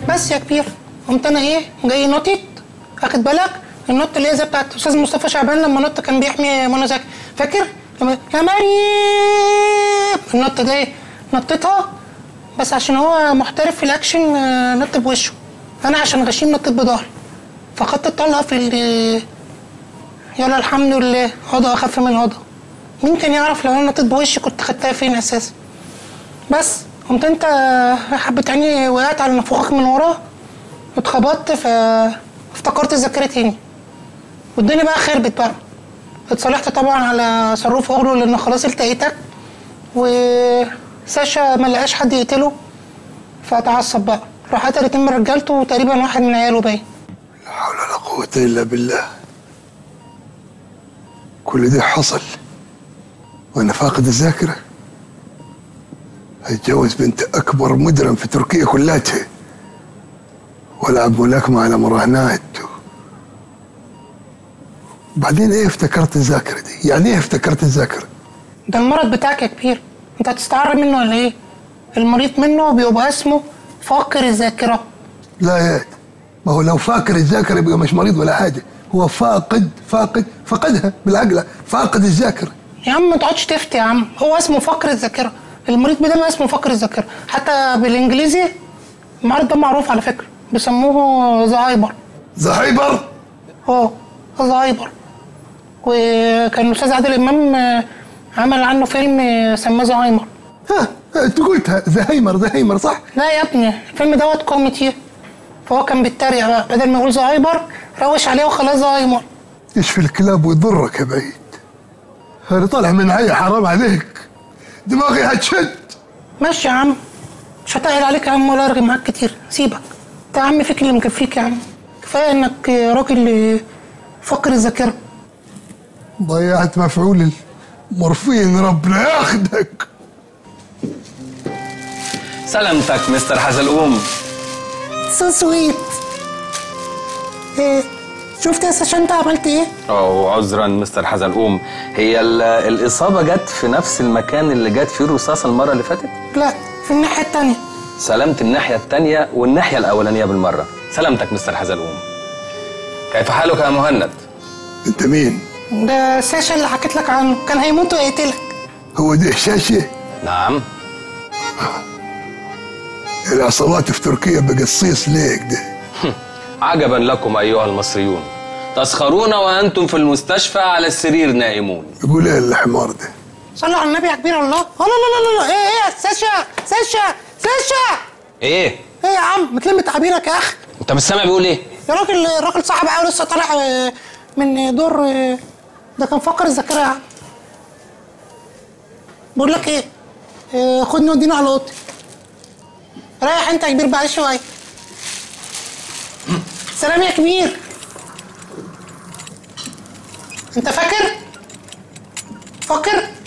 بس يا كبير قمت انا ايه جاي نطت واخد بالك النط اللي هي زي بتاعت استاذ مصطفى شعبان لما نط كان بيحمي منى زكي فاكر لما يا مريم النط ده إيه؟ نطيتها بس عشان هو محترف في الاكشن آه، نط بوشه انا عشان غشيم نطيت بظهري فخدت الطلقه في ال- يلا الحمد لله هضا اخف من هضا مين كان يعرف لو انا نطيت بوشي كنت خدتها فين اساسا بس قمت انت حبة عيني وقعت على نافوخك من ورا اتخبطت ف افتكرت الذاكرة تاني والدنيا بقى خربت بقى اتصالحت طبعا على صاروف اغلو لان خلاص التقيتك وساشا ما لقاش حد يقتله فتعصب بقى راح قتل اتنين من رجالته وتقريبا واحد من عياله باين لا حول ولا قوة إلا بالله كل ده حصل وأنا فاقد الذاكرة أتجوز بنت أكبر مجرم في تركيا كلها وألعب ملاكمة على مراهنات بعدين إيه افتكرت الذاكرة دي؟ يعني إيه افتكرت الذاكرة؟ ده المرض بتاعك يا كبير انت هتستعر منه ولا ايه المريض منه بيبقى اسمه فاقر الذاكره لا يا ما هو لو فاكر الذاكرة يبقى مش مريض ولا حاجة هو فاقد فاقد فقدها بالعقل فاقد الذاكرة يا عم ما تقعدش تفتي يا عم هو اسمه فقر الذاكره المريض بده اسمه فقر الذاكره حتى بالانجليزي المرض ده معروف على فكره بيسموه زهايبر زهايبر اه زهايبر وكان الاستاذ عادل امام آه، عمل عنه فيلم آه، سماه زهايمر ها انت قلتها زهايمر زهايمر صح؟ لا يا ابني الفيلم دوت كوميدي فهو كان بيتريق بقى بدل ما يقول زهايبر روش عليه وخلاه زهايمر يشفي الكلاب ويضرك يا بعيد انا طالع من عيا حرام عليك دماغي هتشد ماشي يا عم مش هتقل عليك يا عم ولا ارغي معاك كتير سيبك انت يا عم فيك اللي مكفيك يا عم كفايه انك راجل فقر الذاكره ضيعت مفعول المورفين ربنا ياخدك سلامتك مستر حزلقوم سو سويت إيه شفت يا ساشا انت عملت ايه؟ أو عذرا مستر حزلقوم هي ال- الإصابة جت في نفس المكان اللي جت فيه الرصاصة المرة اللي فاتت لا في الناحيه التانيه سلامت الناحية التانية والناحية الأولانية بالمرة سلامتك مستر حزلقوم كيف حالك يا مهند؟ انت مين؟ ده ساشا اللي حكيت لك عنه كان هيموت ويقتلك هو ده شاشة نعم العصابات في تركيا بقصيص ليك ده عجبا لكم أيها المصريون تسخرون وأنتم في المستشفى على السرير نائمون يقول ايه الحمار ده؟ صلوا على النبي يا كبير الله لا لا لا لا لا ايه ايه ساشا ساشا ساشا إيه؟ ايه يا عم بتلم تعابيرك يا اخي أنت مش سامع بيقول إيه؟ يا راجل الراجل صاحب قوي لسه طالع آه، من دور آه، ده كان فقر الذاكره يا عم بقول لك ايه آه، خدني ودينا على اوضتي رايح انت يا كبير بقى شويه سلام يا كبير انت فاكر فاكر